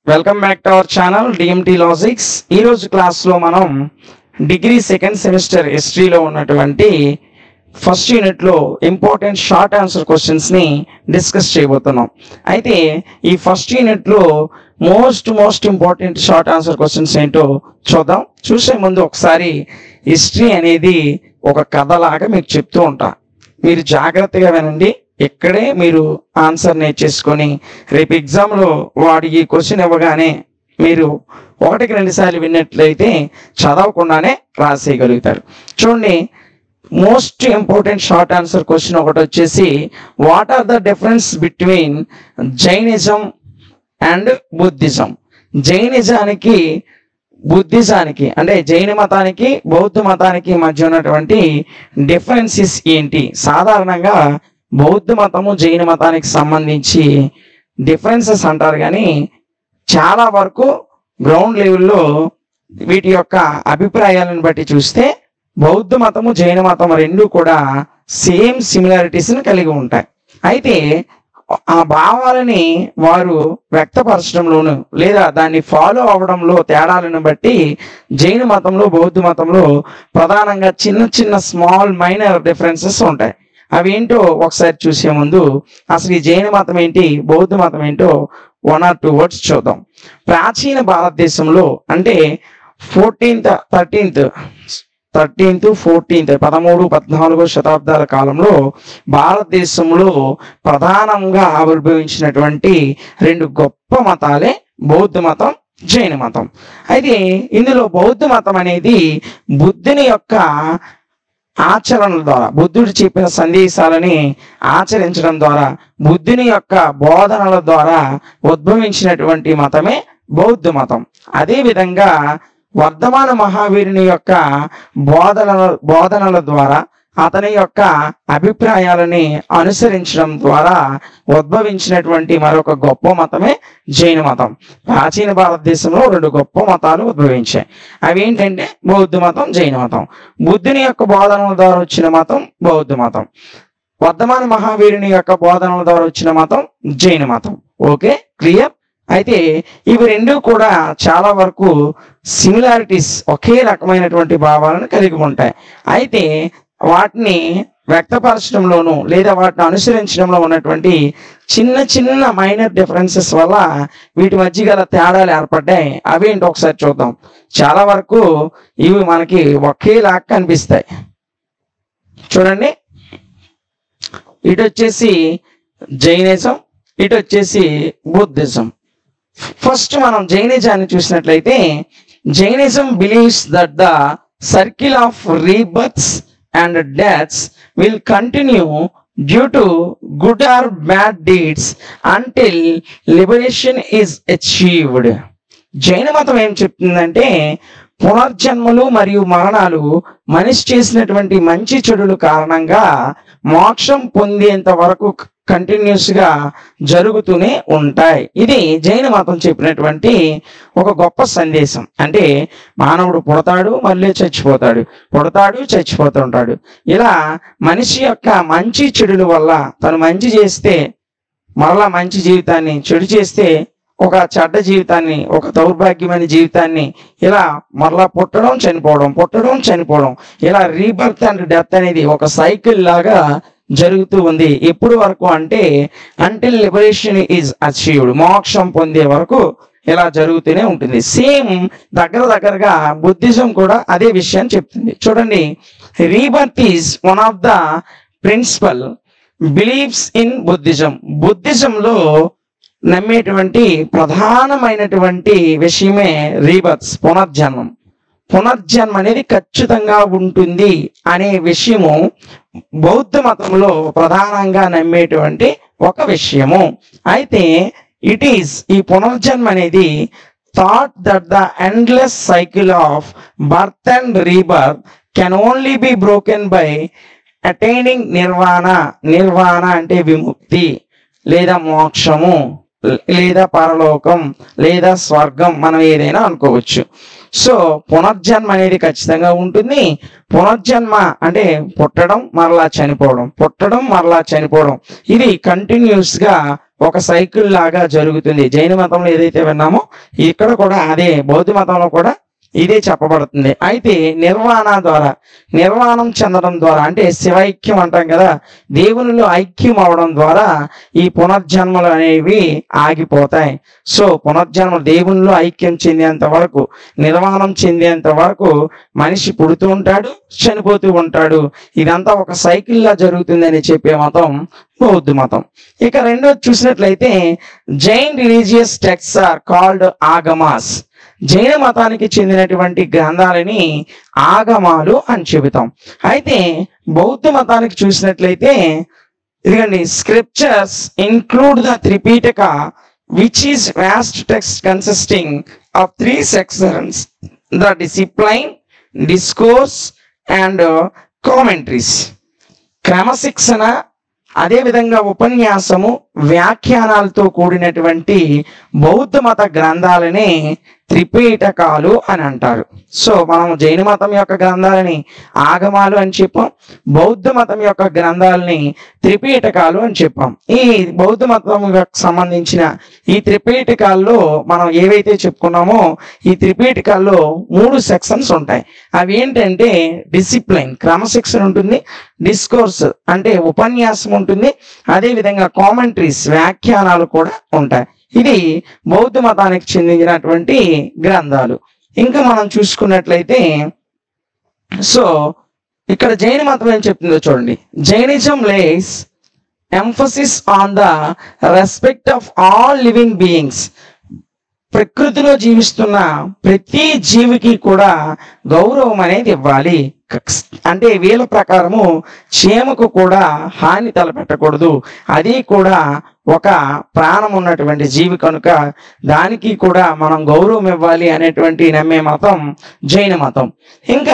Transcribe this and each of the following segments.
welcome back to our channel DMT logics ఈ రోజు క్లాస్లో మనం డిగ్రీ సెకండ్ సెమిస్టర్ హిస్టరీలో ఉన్నటువంటి ఫస్ట్ యూనిట్లో ఇంపార్టెంట్ షార్ట్ ఆన్సర్ క్వశ్చన్స్ని డిస్కస్ చేయబోతున్నాం అయితే ఈ ఫస్ట్ యూనిట్లో most most important short answer questions ఏంటో చూద్దాం చూసే ముందు ఒకసారి హిస్టరీ అనేది ఒక కథలాగా మీకు చెప్తూ ఉంటా మీరు జాగ్రత్తగా వినండి ఇక్కడే మీరు ఆన్సర్ నేర్చేసుకొని రేపు ఎగ్జామ్లో వాడు ఈ క్వశ్చన్ ఇవ్వగానే మీరు ఒకటికి రెండు సార్లు విన్నట్లయితే చదవకుండానే రాసేయగలుగుతారు చూడండి most important short answer question ఒకటి వచ్చేసి what are the difference between Jainism and Buddhism జైనిజానికి బుద్ధిజానికి అంటే జైన మతానికి బౌద్ధ మతానికి మధ్య ఉన్నటువంటి డిఫరెన్సెస్ ఏంటి సాధారణంగా బౌద్ధ మతము జైన మతానికి సంబంధించి డిఫరెన్సెస్ అంటారు కానీ చాలా వరకు గ్రౌండ్ లెవెల్లో వీటి యొక్క అభిప్రాయాలను బట్టి చూస్తే బౌద్ధ మతము జైన మతం రెండు కూడా సేమ్ సిమిలారిటీస్ని కలిగి ఉంటాయి అయితే ఆ భావాలని వారు వ్యక్తపరచడంలోను లేదా దాన్ని ఫాలో అవడంలో తేడాలను బట్టి జైన మతంలో బౌద్ధ మతంలో ప్రధానంగా చిన్న చిన్న స్మాల్ మైనర్ డిఫరెన్సెస్ ఉంటాయి అవి ఏంటో ఒకసారి చూసే ముందు అసలు ఈ జైన మతం ఏంటి బౌద్ధ మతం ఏంటో వన్ ఆర్ టూ వర్డ్స్ చూద్దాం ప్రాచీన భారతదేశంలో అంటే ఫోర్టీన్త్ థర్టీన్త్ థర్టీన్త్ ఫోర్టీన్త్ పదమూడు పద్నాలుగో శతాబ్దాల కాలంలో భారతదేశంలో ప్రధానంగా ఆవిర్భవించినటువంటి రెండు గొప్ప మతాలే బౌద్ధ మతం జైన మతం అయితే ఇందులో బౌద్ధ మతం అనేది బుద్ధుని యొక్క ఆచరణల ద్వారా బుద్ధుడు చెప్పిన సందేశాలని ఆచరించడం ద్వారా బుద్ధుని యొక్క బోధనల ద్వారా ఉద్భవించినటువంటి మతమే బౌద్ధ మతం అదే విధంగా వర్ధమాన మహావీరుని యొక్క బోధనల బోధనల ద్వారా అతని యొక్క అభిప్రాయాలని అనుసరించడం ద్వారా ఉద్భవించినటువంటి మరొక గొప్ప మతమే జైన మతం ప్రాచీన భారతదేశంలో రెండు గొప్ప మతాలు ఉద్భవించాయి అవి ఏంటంటే బౌద్ధ మతం జైన మతం బుద్ధుని యొక్క బోధనల ద్వారా వచ్చిన మతం బౌద్ధ మతం వర్ధమాన మహావీరుని యొక్క బోధనల ద్వారా వచ్చిన మతం జైన మతం ఓకే క్లియర్ అయితే ఇవి రెండు కూడా చాలా వరకు సిమిలారిటీస్ ఒకే రకమైనటువంటి భావాలను కలిగి ఉంటాయి అయితే వాటిని వ్యక్తపరచడంలోను లేదా వాటిని అనుసరించడంలో ఉన్నటువంటి చిన్న చిన్న మైనర్ డిఫరెన్సెస్ వల్ల వీటి మధ్య గల తేడాలు ఏర్పడ్డాయి అవేంటి ఒకసారి చూద్దాం చాలా వరకు ఇవి మనకి ఒకేలా కనిపిస్తాయి చూడండి ఇటు వచ్చేసి జైనిజం ఇటు వచ్చేసి బుద్ధిజం ఫస్ట్ మనం జైనిజాన్ని చూసినట్లయితే Jainism believes that the circle of rebirths and deaths will continue due to good or bad deeds until liberation is achieved జైన మతం ఏం చెప్తుందంటే పునర్జన్మలు మరియు మరణాలు మనిషి చేసినటువంటి మంచి చెడుల కారణంగా మోక్షం పొందేంత వరకు కంటిన్యూస్ గా జరుగుతూనే ఉంటాయి ఇది జైన మతం చెప్పినటువంటి ఒక గొప్ప సందేశం అంటే మానవుడు పుడతాడు మళ్ళీ చచ్చిపోతాడు పుడతాడు చచ్చిపోతుంటాడు ఇలా మనిషి యొక్క మంచి చెడుల వల్ల తను మంచి చేస్తే మరలా మంచి జీవితాన్ని చెడు చేస్తే ఒక చెడ్డ జీవితాన్ని ఒక దౌర్భాగ్యమైన జీవితాన్ని ఇలా మరలా పుట్టడం చనిపోవడం పుట్టడం చనిపోవడం ఇలా రీబర్త్ అండ్ డెత్ అనేది ఒక సైకిల్ లాగా జరుగుతూ ఉంది ఎప్పుడు వరకు అంటే అంటిల్ లిబరేషన్ ఈజ్ అచీవ్డ్ మోక్షం పొందే వరకు ఇలా జరుగుతూనే ఉంటుంది సేమ్ దగ్గర దగ్గరగా బుద్ధిజం కూడా అదే విషయాన్ని చెప్తుంది చూడండి rebirth is one of the principal believes in Buddhism బుద్ధిజంలో నమ్మేటువంటి ప్రధానమైనటువంటి విషయమే రీబర్త్స్ పునర్జన్మం పునర్జన్మ అనేది ఖచ్చితంగా ఉంటుంది అనే విషయము బౌద్ధ మతంలో ప్రధానంగా నమ్మేటువంటి ఒక విషయము అయితే ఇట్ ఈస్ ఈ పునర్జన్మ అనేది thought that the endless cycle of birth and rebirth can only be broken by attaining nirvana నిర్వాణ అంటే విముక్తి లేదా మోక్షము లేదా పరలోకం లేదా స్వర్గం మనం ఏదైనా అనుకోవచ్చు సో పునర్జన్మ అనేది ఖచ్చితంగా ఉంటుంది పునర్జన్మ అంటే పుట్టడం మరలా చనిపోవడం పుట్టడం మరలా చనిపోవడం ఇది కంటిన్యూస్ గా ఒక సైకిల్ లాగా జరుగుతుంది జైన మతంలో ఏదైతే విన్నామో ఇక్కడ కూడా అదే బౌద్ధ మతంలో కూడా ఇదే చెప్పబడుతుంది అయితే నిర్వాణ ద్వారా నిర్వాణం చెందడం ద్వారా అంటే శివైక్యం అంటాం కదా దేవునిలో ఐక్యం అవడం ద్వారా ఈ పునర్జన్మలు అనేవి ఆగిపోతాయి సో పునర్జన్మ దేవునిలో ఐక్యం చెందేంత వరకు నిర్వాణం చెందేంత వరకు మనిషి పుడుతూ ఉంటాడు చనిపోతూ ఉంటాడు ఇదంతా ఒక సైకిల్ లా జరుగుతుందని చెప్పే మతం బౌద్ధ మతం ఇక రెండోది చూసినట్లయితే Jain religious texts are called Agamas జైన మతానికి చెందినటువంటి గ్రంథాలని ఆగమాలు అని చెబుతాం అయితే బౌద్ధ మతానికి చూసినట్లయితే ఇదిగండి scriptures include the Tripitaka which is vast text consisting of three sections the discipline discourse and commentaries క్రమశిక్షణ అదేవిధంగా ఉపన్యాసము వ్యాఖ్యానాలతో కూడినటువంటి బౌద్ధ మత గ్రంథాలని త్రిపీటకాలు అని అంటారు సో మనం జైన మతం యొక్క గ్రంథాలని ఆగమాలు అని చెప్పాం బౌద్ధ మతం యొక్క గ్రంథాలని త్రిపీటకాలు అని చెప్పాం ఈ బౌద్ధ మతం యొక్క సంబంధించిన ఈ త్రిపీటకాల్లో మనం ఏవైతే చెప్పుకున్నామో ఈ త్రిపీటకాల్లో మూడు సెక్షన్స్ ఉంటాయి అవి ఏంటంటే డిసిప్లైన్ క్రమశిక్షణ ఉంటుంది డిస్కోర్స్ అంటే ఉపన్యాసం ఉంటుంది అదే విధంగా కామెంట్రీస్ వ్యాఖ్యానాలు కూడా ఉంటాయి ఇది బౌద్ధ మతానికి చెందినటువంటి గ్రంథాలు ఇంకా మనం చూసుకున్నట్లయితే సో ఇక్కడ జైన మతం ఏం చెప్తుందో చూడండి Jainism lays emphasis on the respect of all living beings ప్రకృతిలో జీవిస్తున్న ప్రతి జీవికి కూడా గౌరవం అనేది ఇవ్వాలి అంటే వీళ్ళ ప్రకారము చీమకు కూడా హాని తలపెట్టకూడదు అది కూడా ఒక ప్రాణం ఉన్నటువంటి జీవి కనుక దానికి కూడా మనం గౌరవం ఇవ్వాలి అనేటువంటి నమ్మే మతం జైన మతం ఇంకా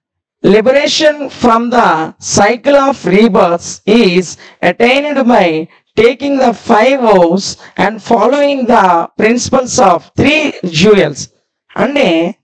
liberation from the cycle of rebirths is attained by taking the five vows and following the principles of three jewels అంటే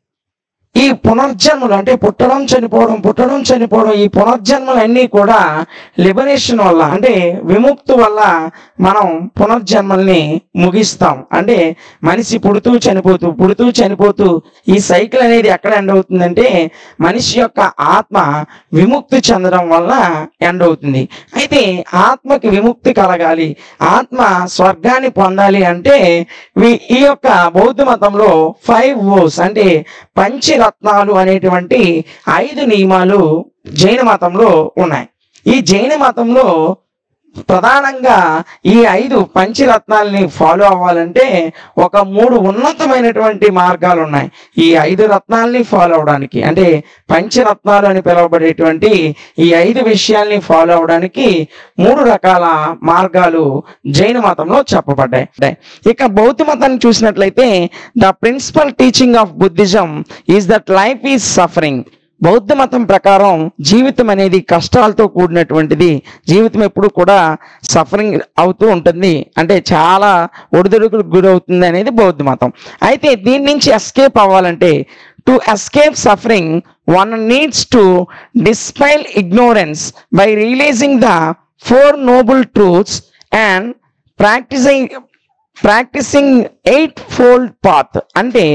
ఈ పునర్జన్మలు అంటే పుట్టడం చనిపోవడం పుట్టడం చనిపోవడం ఈ పునర్జన్మలు అన్నీ కూడా లిబరేషన్ వల్ల అంటే విముక్తి వల్ల మనం పునర్జన్మల్ని ముగిస్తాం అంటే మనిషి పుడుతూ చనిపోతూ పుడుతూ చనిపోతూ ఈ సైకిల్ అనేది ఎక్కడ ఎండ్ అవుతుందంటే మనిషి యొక్క ఆత్మ విముక్తి చెందడం వల్ల ఎండ్ అవుతుంది అయితే ఆత్మకి విముక్తి కలగాలి ఆత్మ స్వర్గాన్ని పొందాలి అంటే వీ- ఈ యొక్క బౌద్ధ మతంలో ఫైవ్ ఓస్ అంటే పంచరత్నాలు అనేటువంటి ఐదు నియమాలు జైన మతంలో ఉన్నాయి ఈ జైన మతంలో ప్రధానంగా ఈ ఐదు పంచరత్నాలని ఫాలో అవ్వాలంటే ఒక మూడు ఉన్నతమైనటువంటి మార్గాలు ఉన్నాయి ఈ ఐదు రత్నాల్ని ఫాలో అవడానికి అంటే పంచరత్నాలు అని పిలువబడేటువంటి ఈ ఐదు విషయాల్ని ఫాలో అవడానికి మూడు రకాల మార్గాలు జైన మతంలో చెప్పబడ్డాయి ఇక బౌద్ధ మతాన్ని చూసినట్లయితే the principal teaching of Buddhism is that life is suffering బౌద్ధ మతం ప్రకారం జీవితం అనేది కష్టాలతో కూడినటువంటిది జీవితం ఎప్పుడు కూడా సఫరింగ్ అవుతూ ఉంటుంది అంటే చాలా ఒడిదుడుకులకు గురవుతుంది అనేది బౌద్ధ మతం అయితే దీని నుంచి ఎస్కేప్ అవ్వాలంటే to escape suffering one needs to dispel ignorance by realising the four noble truths and practising practising eightfold path అంటే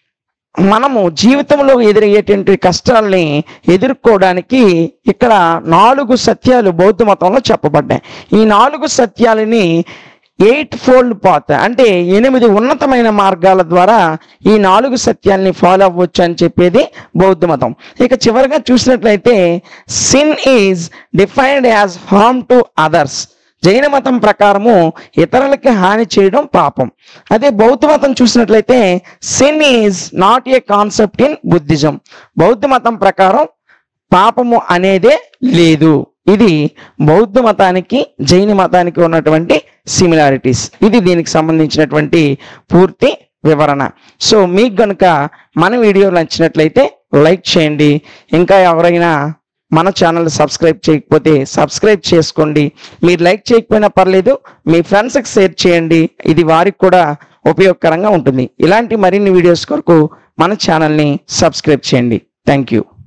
మనము జీవితంలో ఎదురయ్యేటువంటి కష్టాల్ని ఎదుర్కోవడానికి ఇక్కడ నాలుగు సత్యాలు బౌద్ధ మతంలో చెప్పబడ్డాయి ఈ నాలుగు సత్యాలని ఎయిట్ ఫోల్డ్ పాత్ అంటే ఎనిమిది ఉన్నతమైన మార్గాల ద్వారా ఈ నాలుగు సత్యాల్ని ఫాలో అవ్వచ్చు అని చెప్పేది బౌద్ధ మతం ఇక చివరిగా చూసినట్లయితే sin is defined as harm to others జైన మతం ప్రకారము ఇతరులకి హాని చేయడం పాపం అదే బౌద్ధ మతం చూసినట్లయితే sin is not a concept in Buddhism బౌద్ధ మతం ప్రకారం పాపము అనేదే లేదు ఇది బౌద్ధ మతానికి జైన మతానికి ఉన్నటువంటి సిమిలారిటీస్ ఇది దీనికి సంబంధించినటువంటి పూర్తి వివరణ సో మీకు గనుక మన వీడియో నచ్చినట్లయితే లైక్ చేయండి ఇంకా ఎవరైనా మన ఛానల్ సబ్స్క్రైబ్ చేయకపోతే సబ్స్క్రైబ్ చేసుకోండి మీరు లైక్ చేయకపోయినా పర్లేదు మీ ఫ్రెండ్స్కి షేర్ చేయండి ఇది వారికి కూడా ఉపయోగకరంగా ఉంటుంది ఇలాంటి మరిన్ని వీడియోస్ కొరకు మన ఛానల్ని సబ్స్క్రైబ్ చేయండి థ్యాంక్ యూ